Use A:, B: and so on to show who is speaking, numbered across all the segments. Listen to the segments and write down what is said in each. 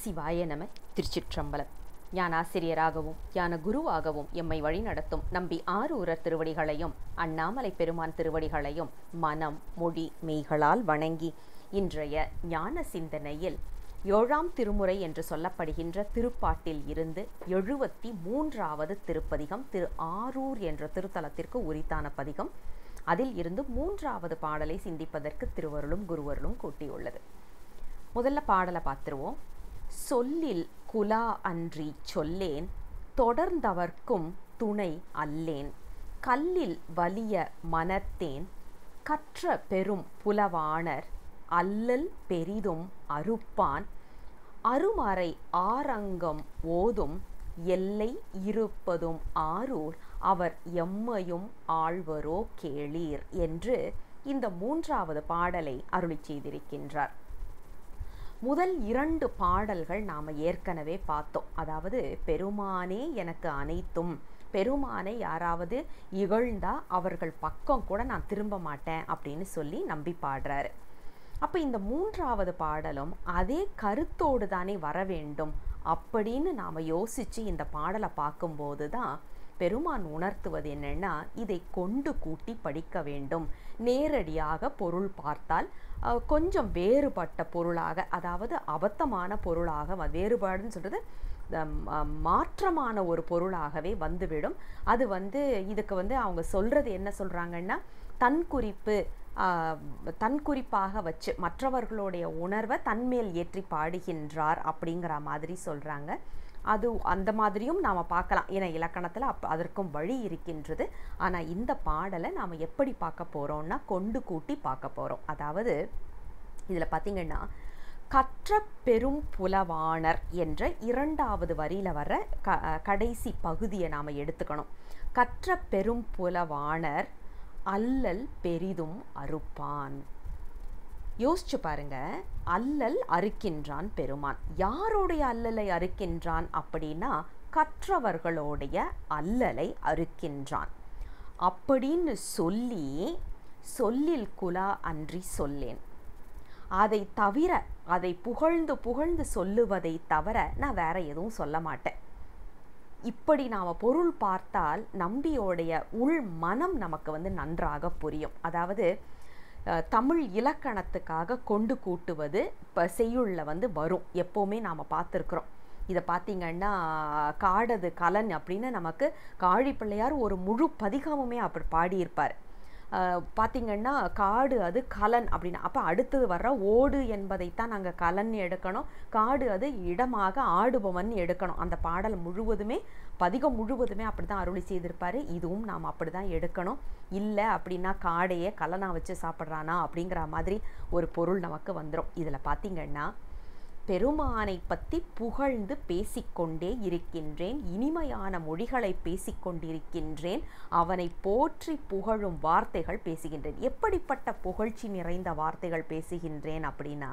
A: சிவாய நம திருச்சிற்றம்பலம் ஞான ஆசிரியராகவும் ஞான குருவாகவும் எம்மை வழிநடத்தும் நம்பி ஆரூரர் திருவடிகளையும் அண்ணாமலை பெருமான் திருவடிகளையும் மனம் மொழி மெய்களால் வணங்கி இன்றைய ஞான சிந்தனையில் ஏழாம் திருமுறை என்று சொல்லப்படுகின்ற திருப்பாட்டில் இருந்து எழுபத்தி மூன்றாவது திருப்பதிகம் திரு ஆரூர் என்ற திருத்தலத்திற்கு உரித்தான பதிகம் அதில் இருந்து மூன்றாவது பாடலை சிந்திப்பதற்கு திருவருளும் குருவருளும் கூட்டியுள்ளது முதல்ல பாடலை பார்த்துருவோம் சொல்லில் குலா அன்றி சொல்லேன் தொடர்ந்தவர்க்கும் துணை அல்லேன் கல்லில் வலிய மனத்தேன் கற்ற பெரும் புலவாணர் அல்லல் பெரிதும் அறுப்பான் அருமறை ஆரங்கம் ஓதும் எல்லை இருப்பதும் ஆரூர் அவர் எம்மையும் ஆழ்வரோ கேளீர் என்று இந்த மூன்றாவது பாடலை அருளி செய்திருக்கின்றார் முதல் இரண்டு பாடல்கள் நாம் ஏற்கனவே பார்த்தோம் அதாவது பெருமானே எனக்கு அனைத்தும் பெருமானை யாராவது இகழ்ந்தா அவர்கள் பக்கம் கூட நான் திரும்ப மாட்டேன் அப்படின்னு சொல்லி நம்பி பாடுறாரு அப்போ இந்த மூன்றாவது பாடலும் அதே கருத்தோடு தானே வர வேண்டும் அப்படின்னு நாம் யோசித்து இந்த பாடலை பார்க்கும்போது தான் பெருமான் உணர்த்துவது என்னென்னா இதை கொண்டு கூட்டி படிக்க வேண்டும் நேரடியாக பொருள் பார்த்தால் கொஞ்சம் வேறுபட்ட பொருளாக அதாவது அபத்தமான பொருளாக வேறுபாடுன்னு சொல்கிறது மாற்றமான ஒரு பொருளாகவே வந்துவிடும் அது வந்து இதுக்கு வந்து அவங்க சொல்கிறது என்ன சொல்கிறாங்கன்னா தன் குறிப்பு தன் குறிப்பாக வச்சு மற்றவர்களுடைய உணர்வை தன்மேல் ஏற்றி பாடுகின்றார் அப்படிங்கிற மாதிரி சொல்கிறாங்க அது அந்த மாதிரியும் நாம் பார்க்கலாம் ஏன்னா இலக்கணத்தில் அப் அதற்கும் வழி இருக்கின்றது ஆனால் இந்த பாடலை நாம் எப்படி பார்க்க போகிறோம்னா கொண்டு கூட்டி பார்க்க போகிறோம் அதாவது இதில் பார்த்திங்கன்னா கற்ற பெரும் புலவாணர் என்ற இரண்டாவது வரியில் வர க கடைசி பகுதியை நாம் எடுத்துக்கணும் கற்ற பெரும் புலவாணர் அல்லல் பெரிதும் அறுப்பான் யோசிச்சு பாருங்க அல்லல் அறுக்கின்றான் பெருமான் யாருடைய அல்லலை அறுக்கின்றான் அப்படின்னா கற்றவர்களுடைய அல்லலை அறுக்கின்றான் அப்படின்னு சொல்லி சொல்லில் குலா அன்றி சொல்லேன் அதை தவிர அதை புகழ்ந்து புகழ்ந்து சொல்லுவதை தவிர நான் வேற எதுவும் சொல்ல மாட்டேன் இப்படி நாம் பொருள் பார்த்தால் நம்பியோடைய உள் மனம் நமக்கு வந்து நன்றாக புரியும் அதாவது தமிழ் இலக்கணத்துக்காக கொண்டு கூட்டுவது இப்போ செய்யுளில் வந்து வரும் எப்போவுமே நாம் பார்த்துருக்குறோம் இதை பார்த்திங்கன்னா காடது கலன் அப்படின்னு நமக்கு காழி பிள்ளையார் ஒரு முழு பதிகமுமே அப்படி பாடியிருப்பார் பார்த்திங்கன்னா காடு அது கலன் அப்படின்னு அப்போ அடுத்தது வர்ற ஓடு என்பதைத்தான் நாங்கள் கலன் எடுக்கணும் காடு அது இடமாக ஆடுபவன் எடுக்கணும் அந்த பாடல் முழுவதுமே பதிகம் முழுவதுமே அப்படி தான் அருளி செய்திருப்பார் இதுவும் நாம் அப்படி தான் எடுக்கணும் இல்லை அப்படின்னா காடையே கலனாக வச்சு சாப்பிட்றானா அப்படிங்கிற மாதிரி ஒரு பொருள் நமக்கு வந்துடும் இதில் பார்த்திங்கன்னா பெருமானை பற்றி புகழ்ந்து பேசிக்கொண்டே இருக்கின்றேன் இனிமையான மொழிகளை பேசிக்கொண்டிருக்கின்றேன் அவனை போற்றி புகழும் வார்த்தைகள் பேசுகின்றேன் எப்படிப்பட்ட புகழ்ச்சி நிறைந்த வார்த்தைகள் பேசுகின்றேன் அப்படின்னா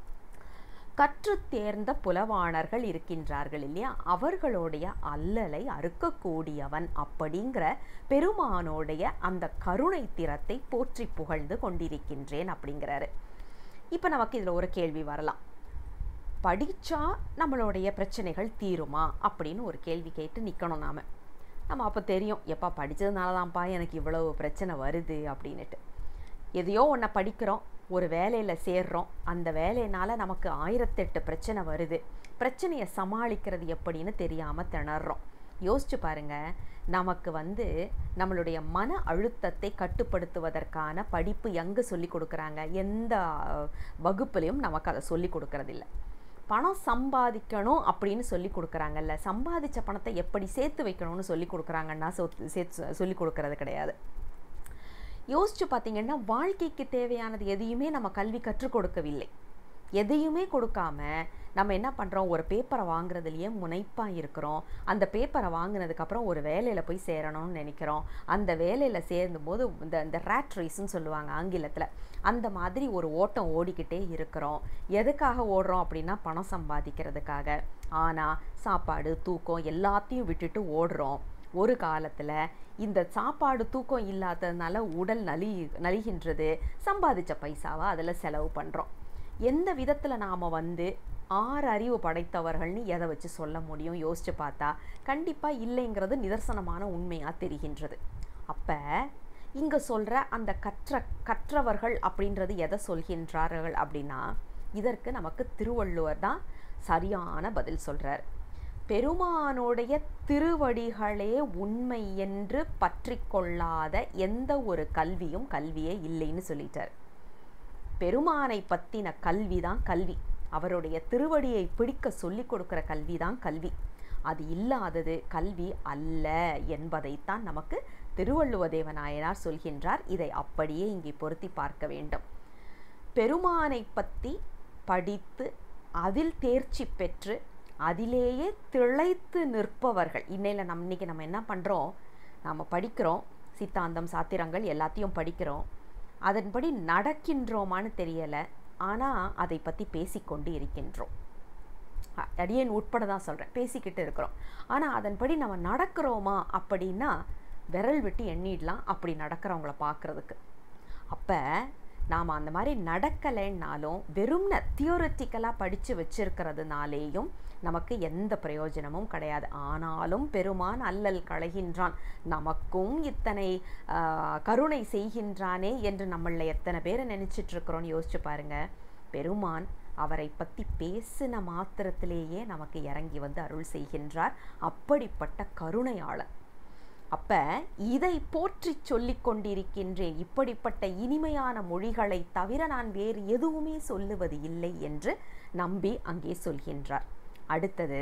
A: கற்று தேர்ந்த புலவாணர்கள் இருக்கின்றார்கள் இல்லையா அவர்களுடைய அல்லலை அறுக்கக்கூடியவன் அப்படிங்கிற பெருமானோடைய அந்த கருணை திறத்தை போற்றி புகழ்ந்து கொண்டிருக்கின்றேன் அப்படிங்கிறாரு இப்போ நமக்கு இதில் ஒரு கேள்வி வரலாம் படித்தா நம்மளுடைய பிரச்சனைகள் தீருமா அப்படின்னு ஒரு கேள்வி கேட்டு நிற்கணும் நாம் நம்ம அப்போ தெரியும் எப்பா படித்ததுனால தான்ப்பா எனக்கு இவ்வளோ பிரச்சனை வருது அப்படின்னுட்டு எதையோ ஒன்றை படிக்கிறோம் ஒரு வேலையில் சேர்றோம் அந்த வேலையினால் நமக்கு ஆயிரத்தெட்டு பிரச்சனை வருது பிரச்சனையை சமாளிக்கிறது எப்படின்னு தெரியாமல் திணறோம் யோசிச்சு பாருங்க நமக்கு வந்து நம்மளுடைய மன அழுத்தத்தை கட்டுப்படுத்துவதற்கான படிப்பு எங்கே சொல்லி கொடுக்குறாங்க எந்த வகுப்புலையும் நமக்கு அதை சொல்லி கொடுக்கறதில்ல பணம் சம்பாதிக்கணும் அப்படின்னு சொல்லி கொடுக்குறாங்கல்ல சம்பாதிச்ச பணத்தை எப்படி சேர்த்து வைக்கணும்னு சொல்லி கொடுக்குறாங்கன்னா சேர்த்து சொல்லி கொடுக்கறது கிடையாது யோசிச்சு பார்த்தீங்கன்னா வாழ்க்கைக்கு தேவையானது எதையுமே நம்ம கல்வி கற்றுக் கொடுக்கவில்லை எதையுமே கொடுக்காம நம்ம என்ன பண்ணுறோம் ஒரு பேப்பரை வாங்குறதுலையே முனைப்பாக இருக்கிறோம் அந்த பேப்பரை வாங்கினதுக்கப்புறம் ஒரு வேலையில் போய் சேரணும்னு நினைக்கிறோம் அந்த வேலையில் சேர்ந்தும்போது இந்த இந்த ரேட் ரேஸ்ன்னு சொல்லுவாங்க ஆங்கிலத்தில் அந்த மாதிரி ஒரு ஓட்டம் ஓடிக்கிட்டே இருக்கிறோம் எதுக்காக ஓடுறோம் அப்படின்னா பணம் சம்பாதிக்கிறதுக்காக ஆனால் சாப்பாடு தூக்கம் எல்லாத்தையும் விட்டுட்டு ஓடுறோம் ஒரு காலத்தில் இந்த சாப்பாடு தூக்கம் இல்லாததுனால உடல் நலி நலிகின்றது சம்பாதிச்ச பைசாவை அதில் செலவு பண்ணுறோம் எந்த விதத்தில் நாம் வந்து ஆறு அறிவு படைத்தவர்கள்னு எதை வச்சு சொல்ல முடியும் யோசிச்சு பார்த்தா கண்டிப்பாக இல்லைங்கிறது நிதர்சனமான உண்மையாக தெரிகின்றது அப்போ இங்கே சொல்கிற அந்த கற்ற கற்றவர்கள் அப்படின்றது எதை சொல்கின்றார்கள் அப்படின்னா இதற்கு நமக்கு திருவள்ளுவர் தான் சரியான பதில் சொல்கிறார் பெருமானுடைய திருவடிகளே உண்மை என்று பற்றி கொள்ளாத எந்த ஒரு கல்வியும் கல்வியே இல்லைன்னு சொல்லிட்டார் பெருமானை பற்றின கல்வி தான் கல்வி அவருடைய திருவடியை பிடிக்க சொல்லிக் கொடுக்குற கல்வி தான் கல்வி அது இல்லாதது கல்வி அல்ல என்பதைத்தான் நமக்கு திருவள்ளுவ தேவநாயனார் சொல்கின்றார் இதை அப்படியே இங்கே பொருத்தி பார்க்க வேண்டும் பெருமானை பற்றி படித்து அதில் தேர்ச்சி பெற்று அதிலேயே திளைத்து நிற்பவர்கள் இன்னையில் நம் இன்னைக்கு நம்ம என்ன பண்ணுறோம் நாம் படிக்கிறோம் சித்தாந்தம் சாத்திரங்கள் எல்லாத்தையும் படிக்கிறோம் அதன்படி நடக்கின்றோமான்னு தெரியலை ஆனால் அதை பற்றி பேசிக்கொண்டு இருக்கின்றோம் அடியேன் உட்பட தான் சொல்கிறேன் பேசிக்கிட்டு இருக்கிறோம் ஆனால் அதன்படி நம்ம நடக்கிறோமா அப்படின்னா விரல் விட்டு எண்ணிடலாம் அப்படி நடக்கிறவங்கள பார்க்குறதுக்கு அப்போ நாம் அந்த மாதிரி நடக்கலைன்னாலும் வெறும்ன தியோரட்டிக்கலாக படித்து வச்சிருக்கிறதுனாலேயும் நமக்கு எந்த பிரயோஜனமும் கிடையாது ஆனாலும் பெருமான் அல்லல் களைகின்றான் நமக்கும் இத்தனை கருணை செய்கின்றானே என்று நம்மள எத்தனை பேரை நினச்சிட்டு இருக்கிறோன்னு யோசிச்சு பாருங்க பெருமான் அவரை பற்றி பேசின மாத்திரத்திலேயே நமக்கு இறங்கி வந்து அருள் செய்கின்றார் அப்படிப்பட்ட கருணையாளன் அப்ப இதை போற்றி சொல்லிக் கொண்டிருக்கின்றேன் இப்படிப்பட்ட இனிமையான மொழிகளை தவிர நான் வேறு எதுவுமே சொல்லுவது இல்லை என்று நம்பி அங்கே சொல்கின்றார் அடுத்தது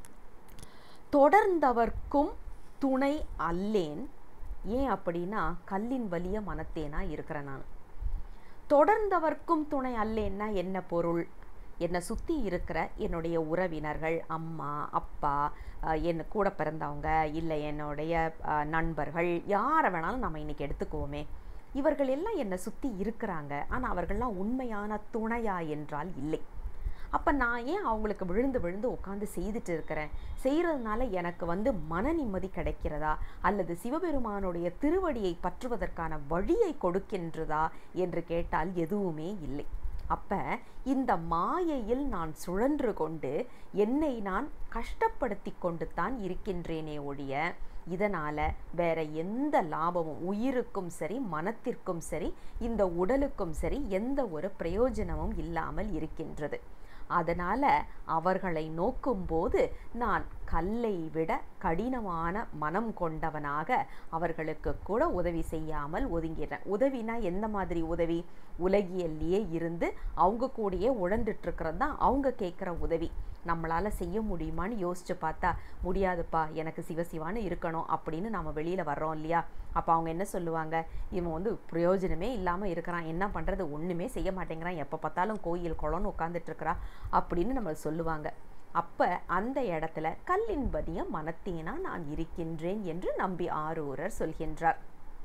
A: தொடர்ந்தவர்க்கும் துணை அல்லேன் ஏன் அப்படின்னா கல்லின் வலிய மனத்தேனா இருக்கிறேன் நான் தொடர்ந்தவர்க்கும் துணை அல்லேன்னா என்ன பொருள் என்னை சுற்றி இருக்கிற என்னுடைய உறவினர்கள் அம்மா அப்பா என் கூட பிறந்தவங்க இல்லை என்னுடைய நண்பர்கள் யாரை வேணாலும் நம்ம இன்றைக்கி எடுத்துக்குவோமே இவர்கள் எல்லாம் என்னை சுற்றி இருக்கிறாங்க ஆனால் அவர்கள்லாம் உண்மையான துணையா என்றால் இல்லை அப்போ நான் ஏன் அவங்களுக்கு விழுந்து விழுந்து உட்காந்து செய்துட்டு இருக்கிறேன் செய்கிறதுனால எனக்கு வந்து மன நிம்மதி கிடைக்கிறதா அல்லது சிவபெருமானுடைய திருவடியை பற்றுவதற்கான வழியை கொடுக்கின்றதா என்று கேட்டால் எதுவுமே இல்லை அப்ப இந்த மாயையில் நான் சுழன்று கொண்டு என்னை நான் கஷ்டப்படுத்தி கொண்டு தான் இருக்கின்றேனே ஒழிய இதனால் வேற எந்த லாபமும் உயிருக்கும் சரி மனத்திற்கும் சரி இந்த உடலுக்கும் சரி எந்த ஒரு பிரயோஜனமும் இல்லாமல் இருக்கின்றது அதனால் அவர்களை நோக்கும்போது நான் கல்லை விட கடினமான மனம் கொண்டவனாக அவர்களுக்கு கூட உதவி செய்யாமல் ஒதுங்கிறேன் உதவினா எந்த மாதிரி உதவி உலகியல்லையே இருந்து அவங்க கூடயே உழந்துட்டுருக்கிறது தான் அவங்க கேட்குற உதவி நம்மளால் செய்ய முடியுமான்னு யோசிச்சு பார்த்தா முடியாதுப்பா எனக்கு சிவசிவான்னு இருக்கணும் அப்படின்னு நம்ம வெளியில் வர்றோம் இல்லையா அப்போ அவங்க என்ன சொல்லுவாங்க இவன் வந்து பிரயோஜனமே இல்லாமல் இருக்கிறான் என்ன பண்ணுறது ஒன்றுமே செய்ய மாட்டேங்கிறான் எப்போ பார்த்தாலும் கோயில் குளம்னு உட்காந்துட்ருக்கிறா அப்படின்னு நம்ம சொல்லுவாங்க அப்போ அந்த இடத்துல கல்லின்பதிய மனத்தேனா நான் இருக்கின்றேன் என்று நம்பி ஆரூரர் சொல்கின்றார்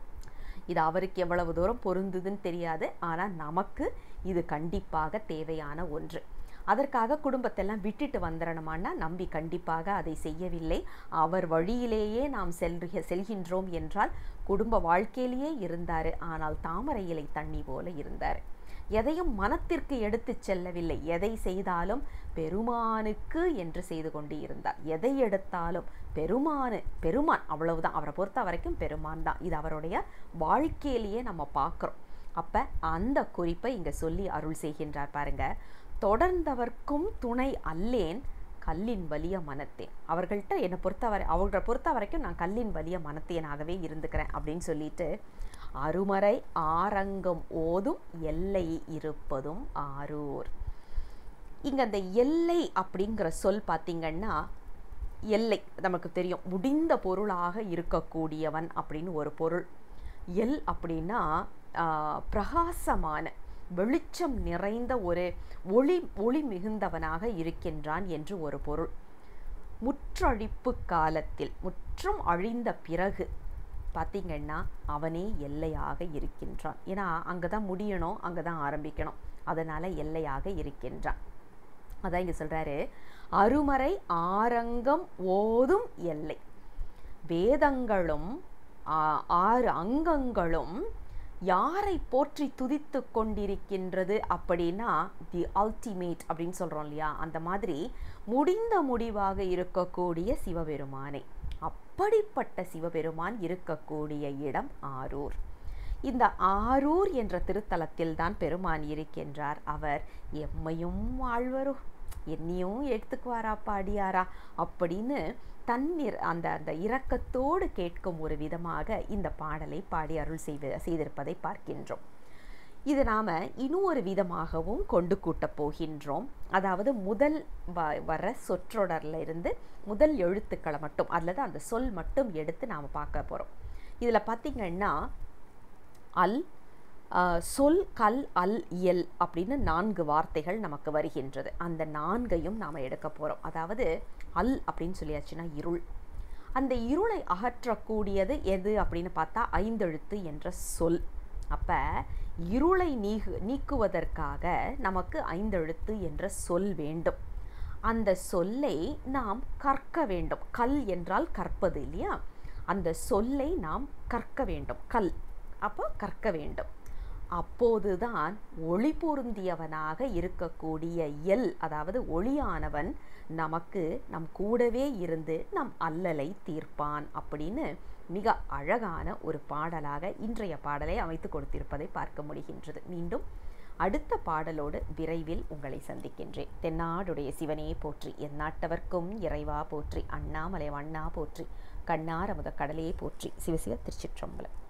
A: இது அவருக்கு எவ்வளவு தூரம் பொருந்துதுன்னு தெரியாது ஆனால் நமக்கு இது கண்டிப்பாக தேவையான ஒன்று அதற்காக குடும்பத்தெல்லாம் விட்டுட்டு வந்துடணுமான்னா நம்பி கண்டிப்பாக அதை செய்யவில்லை அவர் வழியிலேயே நாம் செல்கிற செல்கின்றோம் என்றால் குடும்ப வாழ்க்கையிலேயே இருந்தார் ஆனால் தாமரை இலை தண்ணி போல இருந்தார் எதையும் மனத்திற்கு எடுத்துச் செல்லவில்லை எதை செய்தாலும் பெருமானுக்கு என்று செய்து கொண்டு இருந்தார் எதை எடுத்தாலும் பெருமானு பெருமான் அவ்வளவுதான் அவரை பொறுத்த வரைக்கும் பெருமான் தான் இது அவருடைய வாழ்க்கையிலேயே நம்ம பார்க்குறோம் அப்போ அந்த குறிப்பை இங்கே சொல்லி அருள் செய்கின்றார் பாருங்க தொடர்ந்தவர்க்கும் துணை அல்லேன் கல்லின் வலிய மனத்தேன் அவர்கள்ட்ட என்னை பொறுத்தவரை அவர்களை பொறுத்த வரைக்கும் நான் கல்லின் வலிய மனத்தேனாகவே இருந்துக்கிறேன் அப்படின்னு சொல்லிட்டு அருமறை ஆரங்கம் ஓதும் எல்லை இருப்பதும் ஆரூர் இங்கே அந்த எல்லை அப்படிங்கிற சொல் பார்த்திங்கன்னா எல்லை நமக்கு தெரியும் முடிந்த பொருளாக இருக்கக்கூடியவன் அப்படின்னு ஒரு பொருள் எல் அப்படின்னா பிரகாசமான வெளிச்சம் நிறைந்த ஒரு ஒளி ஒளி மிகுந்தவனாக இருக்கின்றான் என்று ஒரு பொருள் முற்றழிப்பு காலத்தில் முற்றும் அழிந்த பிறகு பார்த்திங்கன்னா அவனே எல்லையாக இருக்கின்றான் ஏன்னா அங்கே தான் முடியணும் அங்கே தான் ஆரம்பிக்கணும் அதனால் எல்லையாக இருக்கின்றான் அதான் இங்கே சொல்கிறாரு அருமறை ஆரங்கம் ஓதும் எல்லை வேதங்களும் ஆறு அங்கங்களும் யாரை போற்றி துதித்து கொண்டிருக்கின்றது அப்படின்னா தி அல்டிமேட் அப்படின்னு சொல்கிறோம் இல்லையா அந்த மாதிரி முடிந்த முடிவாக இருக்கக்கூடிய சிவபெருமானே அப்படிப்பட்ட சிவபெருமான் இருக்கக்கூடிய இடம் ஆரூர் இந்த ஆரூர் என்ற திருத்தலத்தில் தான் பெருமான் இருக்கின்றார் அவர் எம்மையும் வாழ்வரும் என்னையும் எடுத்துக்குவாராப்பா அடியாரா அப்படின்னு தண்ணீர் அந்த அந்த இரக்கத்தோடு கேட்கும் ஒரு விதமாக இந்த பாடலை பாடி அருள் செய்த செய்திருப்பதை பார்க்கின்றோம் இது நாம் இன்னும் ஒரு விதமாகவும் கொண்டு கூட்டப் போகின்றோம் அதாவது முதல் வ வர சொற்றொடரில் இருந்து முதல் எழுத்துக்களை மட்டும் அல்லது அந்த சொல் மட்டும் எடுத்து நாம் பார்க்க போகிறோம் இதில் பார்த்திங்கன்னா அல் சொல் கல் அல் இயல் அப்படின்னு நான்கு வார்த்தைகள் நமக்கு வருகின்றது அந்த நான்கையும் நாம் எடுக்க போகிறோம் அதாவது அல் அப்படின்னு சொல்லியாச்சுன்னா இருள் அந்த இருளை அகற்றக்கூடியது எது அப்படின்னு பார்த்தா ஐந்தெழுத்து என்ற சொல் அப்போ இருளை நீகு நீக்குவதற்காக நமக்கு ஐந்தெழுத்து என்ற சொல் வேண்டும் அந்த சொல்லை நாம் கற்க வேண்டும் கல் என்றால் கற்பது இல்லையா அந்த சொல்லை நாம் கற்க வேண்டும் கல் அப்போ கற்க வேண்டும் அப்போதுதான் ஒளி பொருந்தியவனாக இருக்கக்கூடிய எல் அதாவது ஒளியானவன் நமக்கு நம் கூடவே இருந்து நம் அல்லலை தீர்ப்பான் அப்படின்னு மிக அழகான ஒரு பாடலாக இன்றைய பாடலை அமைத்து கொடுத்திருப்பதை பார்க்க முடிகின்றது மீண்டும் அடுத்த பாடலோடு விரைவில் உங்களை சந்திக்கின்றேன் தென்னாடுடைய சிவனே போற்றி எந்நாட்டவர்க்கும் இறைவா போற்றி அண்ணாமலை வண்ணா போற்றி கண்ணாரமுத கடலே போற்றி சிவசிவ திருச்சிற்றம்பலம்